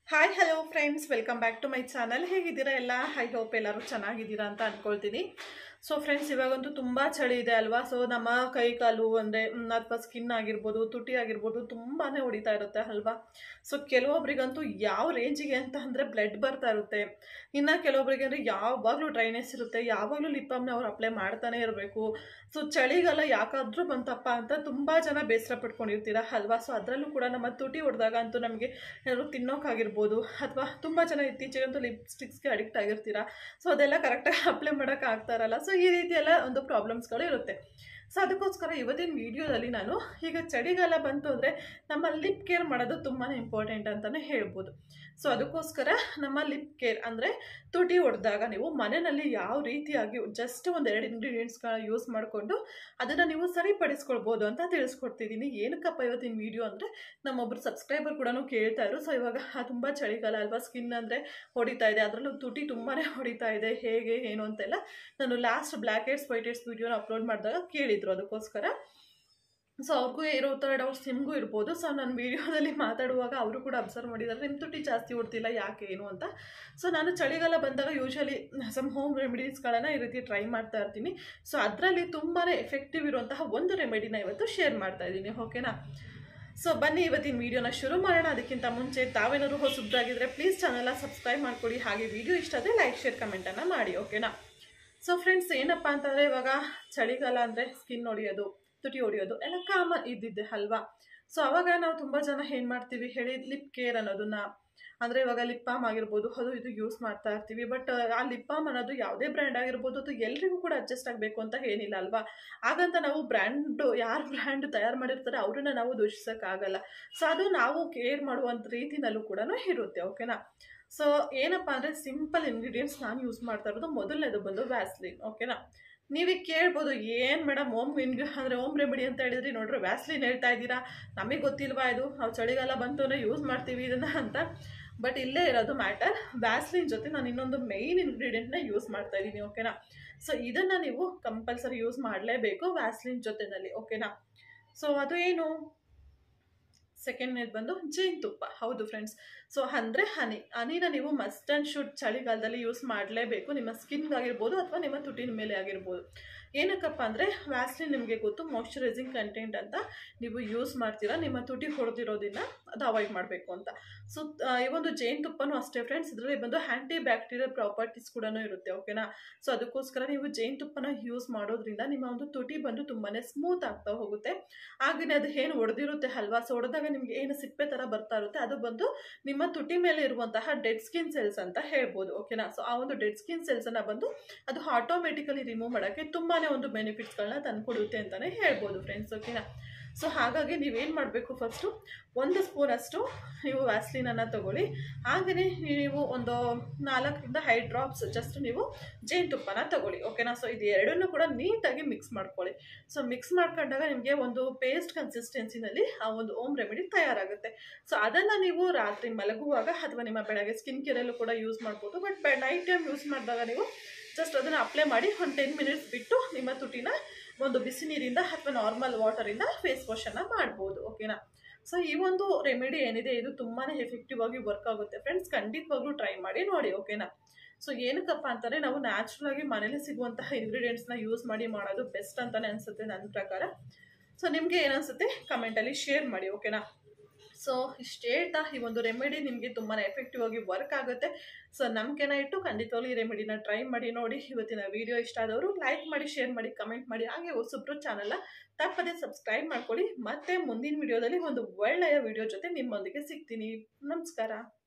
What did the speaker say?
hi hello friends welcome back to my channel ಹೇಗಿದ್ದೀರಾ ಎಲ್ಲ I hope ಎಲ್ಲರೂ ಚೆನ್ನಾಗಿದ್ದೀರಾ ಅಂತ ಅಂದ್ಕೊಳ್ತೀನಿ ಸೊ ಫ್ರೆಂಡ್ಸ್ ಇವಾಗಂತೂ ತುಂಬ ಚಳಿ ಇದೆ ಅಲ್ವಾ ಸೊ ನಮ್ಮ ಕೈ ಕಾಲು ಅಂದರೆ ಅಥವಾ ಸ್ಕಿನ್ ಆಗಿರ್ಬೋದು ತುಟಿ ಆಗಿರ್ಬೋದು ತುಂಬಾ ಹೊಡಿತಾ ಇರುತ್ತೆ ಅಲ್ವಾ ಸೊ ಕೆಲವೊಬ್ರಿಗಂತೂ ಯಾವ ರೇಂಜಿಗೆ ಅಂತ ಅಂದರೆ ಬ್ಲಡ್ ಬರ್ತಾ ಇರುತ್ತೆ ಇನ್ನು ಕೆಲವೊಬ್ರಿಗೆ ಅಂದರೆ ಯಾವಾಗಲೂ ಡ್ರೈನೆಸ್ ಇರುತ್ತೆ ಯಾವಾಗಲೂ ಲಿಪ್ಪಮ್ನ ಅವ್ರು ಅಪ್ಲೈ ಮಾಡ್ತಾನೆ ಇರಬೇಕು ಸೊ ಚಳಿಗಾಲ ಯಾಕಾದ್ರೂ ಬಂತಪ್ಪ ಅಂತ ತುಂಬ ಜನ ಬೇಸರ ಪಟ್ಕೊಂಡಿರ್ತೀರ ಅಲ್ವಾ ಸೊ ಅದರಲ್ಲೂ ಕೂಡ ನಮ್ಮ ತುಟಿ ಹೊಡೆದಾಗ ಅಂತೂ ನಮಗೆ ಏನಾದ್ರು ತಿನ್ನೋಕ್ಕಾಗಿರ್ಬೋದು ಅಥವಾ ತುಂಬ ಜನ ಇತ್ತೀಚೆಗಂತೂ ಲಿಪ್ಸ್ಟಿಕ್ಸ್ಗೆ ಅಡಿಕ್ಟ್ ಆಗಿರ್ತೀರಾ ಸೊ ಅದೆಲ್ಲ ಕರೆಕ್ಟಾಗಿ ಅಪ್ಲೈ ಮಾಡೋಕೆ ಆಗ್ತಾ ಇರಲ್ಲ ಸೊ ಈ ರೀತಿ ಎಲ್ಲ ಒಂದು ಪ್ರಾಬ್ಲಮ್ಸ್ಗಳು ಇರುತ್ತೆ ಸೊ ಅದಕ್ಕೋಸ್ಕರ ಇವತ್ತಿನ ವಿಡಿಯೋದಲ್ಲಿ ನಾನು ಈಗ ಚಳಿಗಾಲ ಬಂತು ಅಂದರೆ ನಮ್ಮ ಲಿಪ್ ಕೇರ್ ಮಾಡೋದು ತುಂಬಾ ಇಂಪಾರ್ಟೆಂಟ್ ಅಂತಲೇ ಹೇಳ್ಬೋದು ಸೊ ಅದಕ್ಕೋಸ್ಕರ ನಮ್ಮ ಲಿಪ್ ಕೇರ್ ಅಂದರೆ ತುಟಿ ಹೊಡೆದಾಗ ನೀವು ಮನೆಯಲ್ಲಿ ಯಾವ ರೀತಿಯಾಗಿ ಜಸ್ಟ್ ಒಂದೆರಡು ಇಂಗ್ರೀಡಿಯೆಂಟ್ಸ್ಗಳನ್ನ ಯೂಸ್ ಮಾಡಿಕೊಂಡು ಅದನ್ನು ನೀವು ಸರಿಪಡಿಸ್ಕೊಳ್ಬೋದು ಅಂತ ತಿಳಿಸ್ಕೊಡ್ತಿದ್ದೀನಿ ಏನಕ್ಕಪ್ಪ ಇವತ್ತಿನ ವಿಡಿಯೋ ಅಂದರೆ ನಮ್ಮೊಬ್ಬರು ಸಬ್ಸ್ಕ್ರೈಬರ್ ಕೂಡ ಕೇಳ್ತಾ ಇದ್ರು ಸೊ ಇವಾಗ ತುಂಬ ಚಳಿಗಾಲ ಅಲ್ವಾ ಸ್ಕಿನ್ ಅಂದರೆ ಹೊಡಿತಾ ಇದೆ ಅದರಲ್ಲೂ ತುಟಿ ತುಂಬಾ ಹೊಡಿತಾ ಇದೆ ಹೇಗೆ ಏನು ಅಂತೆಲ್ಲ ನಾನು last black heads white heads ವಿಡಿಯೋನ ಅಪ್ಲೋಡ್ ಮಾಡಿದಾಗ ಕೇಳಿದ್ರು ಅದಕ್ಕೋಸ್ಕರ ಸೊ ಅವ್ರಿಗೂ ಇರೋ ಥರ ಡೌಟ್ಸ್ ನಿಮಗೂ ಇರ್ಬೋದು ಸೊ ನಾನು ವೀಡಿಯೋದಲ್ಲಿ ಮಾತಾಡುವಾಗ ಅವರು ಕೂಡ ಅಬ್ಸರ್ವ್ ಮಾಡಿದ್ದಾರೆ ನಿಮ್ಮ ತುಟಿ ಜಾಸ್ತಿ ಉಡ್ತಿಲ್ಲ ಯಾಕೆ ಏನು ಅಂತ ಸೊ ನಾನು ಚಳಿಗಾಲ ಬಂದಾಗ ಯೂಶ್ವಲಿ ಸಮ್ ಹೋಮ್ ರೆಮಿಡೀಸ್ಗಳನ್ನು ಈ ರೀತಿ ಟ್ರೈ ಮಾಡ್ತಾ ಇರ್ತೀನಿ ಸೊ ಅದರಲ್ಲಿ ತುಂಬಾ ಎಫೆಕ್ಟಿವ್ ಇರುವಂತಹ ಒಂದು ರೆಮಿಡಿನ ಇವತ್ತು ಶೇರ್ ಮಾಡ್ತಾ ಇದ್ದೀನಿ ಓಕೆನಾ ಸೊ ಬನ್ನಿ ಇವತ್ತಿನ ವಿಡಿಯೋನ ಶುರು ಮಾಡೋಣ ಅದಕ್ಕಿಂತ ಮುಂಚೆ ತಾವೇನಾದ್ರು ಹೊಸಬ್ರಾಗಿದ್ದರೆ ಪ್ಲೀಸ್ ಚಾನಲ್ನ ಸಬ್ಸ್ಕ್ರೈಬ್ ಮಾಡ್ಕೊಳ್ಳಿ ಹಾಗೆ ವಿಡಿಯೋ ಇಷ್ಟ ಆದರೆ ಲೈಕ್ ಶೇರ್ ಕಮೆಂಟನ್ನು ಮಾಡಿ ಓಕೆನಾ ಸೊ ಫ್ರೆಂಡ್ಸ್ ಏನಪ್ಪ ಅಂತಂದರೆ ಇವಾಗ ಚಳಿಗಾಲ ಅಂದರೆ ಸ್ಕಿನ್ ಹೊಡಿಯೋದು ತುಟಿ ಹೊಡಿಯೋದು ಎಲ್ಲ ಕಾಮನ್ ಇದ್ದಿದ್ದೆ ಅಲ್ವಾ ಸೊ ಅವಾಗ ನಾವು ತುಂಬ ಜನ ಏನು ಮಾಡ್ತೀವಿ ಹೇಳಿ ಲಿಪ್ ಕೇರ್ ಅನ್ನೋದನ್ನ ಅಂದರೆ ಇವಾಗ ಲಿಪ್ ಬಾಮ್ ಆಗಿರ್ಬೋದು ಅದು ಇದು ಯೂಸ್ ಮಾಡ್ತಾ ಇರ್ತೀವಿ ಬಟ್ ಆ ಲಿಪ್ ಬಾಮ್ ಅನ್ನೋದು ಯಾವುದೇ ಬ್ರ್ಯಾಂಡ್ ಆಗಿರ್ಬೋದು ಅದು ಎಲ್ರಿಗೂ ಕೂಡ ಅಡ್ಜಸ್ಟ್ ಆಗಬೇಕು ಅಂತ ಏನಿಲ್ಲ ಅಲ್ವಾ ಹಾಗಂತ ನಾವು ಬ್ರ್ಯಾಂಡು ಯಾರು ಬ್ರ್ಯಾಂಡ್ ತಯಾರು ಮಾಡಿರ್ತಾರೆ ಅವ್ರನ್ನ ನಾವು ದೂಷಿಸೋಕ್ಕಾಗಲ್ಲ ಸೊ ಅದು ನಾವು ಕೇರ್ ಮಾಡುವಂಥ ರೀತಿನಲ್ಲೂ ಕೂಡ ಇರುತ್ತೆ ಓಕೆನಾ ಸೊ ಏನಪ್ಪ ಅಂದರೆ ಸಿಂಪಲ್ ಇಂಗ್ರೀಡಿಯೆಂಟ್ಸ್ ನಾನು ಯೂಸ್ ಮಾಡ್ತಾ ಇರೋದು ಮೊದಲನೇದು ಬಂದು ವ್ಯಾಸ್ಲಿನ್ ಓಕೆನಾ ನೀವೀಗ ಕೇಳ್ಬೋದು ಏನು ಮೇಡಮ್ ಓಮ್ ಇನ್ಗ್ ಅಂದರೆ ಓಮ್ ರೆಮಿಡಿ ಅಂತ ಹೇಳಿದ್ರಿ ನೋಡ್ರಿ ವ್ಯಾಸ್ಲಿನ್ ಹೇಳ್ತಾ ಇದ್ದೀರಾ ನಮಗೆ ಗೊತ್ತಿಲ್ವಾ ಇದು ನಾವು ಚಳಿಗಾಲ ಬಂತು ಅಂದರೆ ಯೂಸ್ ಮಾಡ್ತೀವಿ ಇದನ್ನು ಅಂತ ಬಟ್ ಇಲ್ಲೇ ಇರೋದು ಮ್ಯಾಟರ್ ವ್ಯಾಸ್ಲಿನ್ ಜೊತೆ ನಾನು ಇನ್ನೊಂದು ಮೇಯ್ನ್ ಇಂಗ್ರೀಡಿಯೆಂಟ್ನ ಯೂಸ್ ಮಾಡ್ತಾ ಇದ್ದೀನಿ ಓಕೆನಾ ಸೊ ಇದನ್ನು ನೀವು ಕಂಪಲ್ಸರಿ ಯೂಸ್ ಮಾಡಲೇಬೇಕು ವ್ಯಾಸ್ಲಿನ್ ಜೊತೆನಲ್ಲಿ ಓಕೆನಾ ಸೊ ಅದು ಏನು ಸೆಕೆಂಡ್ನೇದು ಬಂದು ಜೇನುತುಪ್ಪ ಹೌದು ಫ್ರೆಂಡ್ಸ್ ಸೊ ಅಂದರೆ ಹನಿ ಹನಿನ ನೀವು ಮಸ್ಟ್ ಆ್ಯಂಡ್ ಶುಡ್ ಚಳಿಗಾಲದಲ್ಲಿ ಯೂಸ್ ಮಾಡಲೇಬೇಕು ನಿಮ್ಮ ಸ್ಕಿನ್ಗಾಗಿರ್ಬೋದು ಅಥವಾ ನಿಮ್ಮ ತುಟಿನ ಮೇಲೆ ಆಗಿರ್ಬೋದು ಏನಕ್ಕಪ್ಪ ಅಂದರೆ ವ್ಯಾಸ್ಲಿನ್ ನಿಮಗೆ ಗೊತ್ತು ಮಾಯ್ಶ್ಚರೈಸಿಂಗ್ ಕಂಟೆಂಟ್ ಅಂತ ನೀವು ಯೂಸ್ ಮಾಡ್ತೀರಾ ನಿಮ್ಮ ತುಟಿ ಹೊಡೆದಿರೋದನ್ನ ಅದು ಅವಾಯ್ಡ್ ಮಾಡಬೇಕು ಅಂತ ಸೊ ಈ ಒಂದು ಜೇನುತುಪ್ಪನೂ ಅಷ್ಟೇ ಫ್ರೆಂಡ್ಸ್ ಇದರಲ್ಲಿ ಬಂದು ಆ್ಯಂಟಿ ಬ್ಯಾಕ್ಟೀರಿಯಲ್ ಪ್ರಾಪರ್ಟೀಸ್ ಕೂಡ ಇರುತ್ತೆ ಓಕೆನಾ ಸೊ ಅದಕ್ಕೋಸ್ಕರ ನೀವು ಜೇನುತುಪ್ಪನ ಯೂಸ್ ಮಾಡೋದ್ರಿಂದ ನಿಮ್ಮ ಒಂದು ತುಟಿ ಬಂದು ತುಂಬಾ ಸ್ಮೂತ್ ಆಗ್ತಾ ಹೋಗುತ್ತೆ ಹಾಗೆಯೇ ಅದು ಏನು ಹೊಡೆದಿರುತ್ತೆ ಅಲ್ವಾ ಸೊ ಹೊಡೆದಾಗ ನಿಮಗೆ ಏನು ಸಿಪ್ಪೆ ಥರ ಬರ್ತಾ ಇರುತ್ತೆ ಅದು ಬಂದು ನಿಮ್ಮ ತುಟಿ ಮೇಲೆ ಇರುವಂತಹ ಡೆಡ್ ಸ್ಕಿನ್ ಸೆಲ್ಸ್ ಅಂತ ಹೇಳ್ಬೋದು ಓಕೆನಾ ಸೊ ಆ ಒಂದು ಡೆಡ್ ಸ್ಕಿನ್ ಸೆಲ್ಸನ್ನು ಬಂದು ಅದು ಆಟೋಮೆಟಿಕಲಿ ರಿಮೂವ್ ಮಾಡೋಕ್ಕೆ ತುಂಬಾ ಒಂದು ಬೆನಿಫಿಟ್ಸ್ಗಳನ್ನ ತಂದುಕೊಡುತ್ತೆ ಅಂತಲೇ ಹೇಳ್ಬೋದು ಫ್ರೆಂಡ್ಸ್ ಓಕೆನಾ ಸೊ ಹಾಗಾಗಿ ನೀವೇನು ಮಾಡಬೇಕು ಫಸ್ಟು ಒಂದು ಸ್ಪೂನಷ್ಟು ನೀವು ವ್ಯಾಸ್ಲಿನನ್ನು ತಗೊಳ್ಳಿ ಹಾಗೆಯೇ ನೀವು ಒಂದು ನಾಲ್ಕರಿಂದ ಐದು ಡ್ರಾಪ್ಸ್ ಜಸ್ಟ್ ನೀವು ಜೇನುತುಪ್ಪನ ತಗೊಳ್ಳಿ ಓಕೆನಾ ಸೊ ಇದು ಎರಡನ್ನೂ ಕೂಡ ನೀಟಾಗಿ ಮಿಕ್ಸ್ ಮಾಡ್ಕೊಳ್ಳಿ ಸೊ ಮಿಕ್ಸ್ ಮಾಡ್ಕೊಂಡಾಗ ನಿಮಗೆ ಒಂದು ಪೇಸ್ಟ್ ಕನ್ಸಿಸ್ಟೆನ್ಸಿನಲ್ಲಿ ಆ ಒಂದು ಓಮ್ ರೆಮಿಡಿ ತಯಾರಾಗುತ್ತೆ ಸೊ ಅದನ್ನು ನೀವು ರಾತ್ರಿ ಮಲಗುವಾಗ ಅಥವಾ ನಿಮ್ಮ ಬೆಳಗ್ಗೆ ಸ್ಕಿನ್ ಕೇರಲ್ಲೂ ಕೂಡ ಯೂಸ್ ಮಾಡ್ಬೋದು ಬಟ್ ನೈಟ್ ಟೈಮ್ ಯೂಸ್ ಮಾಡಿದಾಗ ನೀವು ಜಸ್ಟ್ ಅದನ್ನು ಅಪ್ಲೈ ಮಾಡಿ ಒಂದು ಟೆನ್ ಮಿನಿಟ್ಸ್ ಬಿಟ್ಟು ನಿಮ್ಮ ತುಟಿನ ಒಂದು ಬಿಸಿ ನೀರಿಂದ ಅಥವಾ ನಾರ್ಮಲ್ ವಾಟರಿಂದ ಫೇಸ್ ವಾಶನ್ನು ಮಾಡ್ಬೋದು ಓಕೆನಾ ಸೊ ಈ ಒಂದು ರೆಮಿಡಿ ಏನಿದೆ ಇದು ತುಂಬಾ ಎಫೆಕ್ಟಿವ್ ಆಗಿ ವರ್ಕ್ ಆಗುತ್ತೆ ಫ್ರೆಂಡ್ಸ್ ಖಂಡಿತವಾಗ್ಲೂ ಟ್ರೈ ಮಾಡಿ ನೋಡಿ ಓಕೆನಾ ಸೊ ಏನಕ್ಕಪ್ಪ ಅಂತಂದರೆ ನಾವು ನ್ಯಾಚುರಲ್ ಆಗಿ ಮನೇಲಿ ಸಿಗುವಂತಹ ಇಂಗ್ರೀಡಿಯೆಂಟ್ಸ್ನ ಯೂಸ್ ಮಾಡಿ ಮಾಡೋದು ಬೆಸ್ಟ್ ಅಂತಲೇ ಅನಿಸುತ್ತೆ ನನ್ನ ಪ್ರಕಾರ ಸೊ ನಿಮಗೆ ಏನನ್ಸುತ್ತೆ ಕಮೆಂಟಲ್ಲಿ ಶೇರ್ ಮಾಡಿ ಓಕೆನಾ ಸೊ ಇಷ್ಟು ಹೇಳ್ತಾ ಈ ಒಂದು ರೆಮಿಡಿ ನಿಮಗೆ ತುಂಬಾ ಎಫೆಕ್ಟಿವ್ ಆಗಿ ವರ್ಕ್ ಆಗುತ್ತೆ ಸೊ ನಂಬಿಕೆನ ಇಟ್ಟು ಖಂಡಿತವಾಗ್ಲೂ ಈ ರೆಮಿಡಿನ ಟ್ರೈ ಮಾಡಿ ನೋಡಿ ಇವತ್ತಿನ ವಿಡಿಯೋ ಇಷ್ಟ ಆದವರು ಲೈಕ್ ಮಾಡಿ ಶೇರ್ ಮಾಡಿ ಕಮೆಂಟ್ ಮಾಡಿ ಹಾಗೆ ಹೊಸಬ್ರು ಚಾನಲ್ನ ತಪ್ಪದೇ ಸಬ್ಸ್ಕ್ರೈಬ್ ಮಾಡ್ಕೊಳ್ಳಿ ಮತ್ತೆ ಮುಂದಿನ ವಿಡಿಯೋದಲ್ಲಿ ಒಂದು ಒಳ್ಳೆಯ ವಿಡಿಯೋ ಜೊತೆ ನಿಮ್ಮೊಂದಿಗೆ ಸಿಗ್ತೀನಿ ನಮಸ್ಕಾರ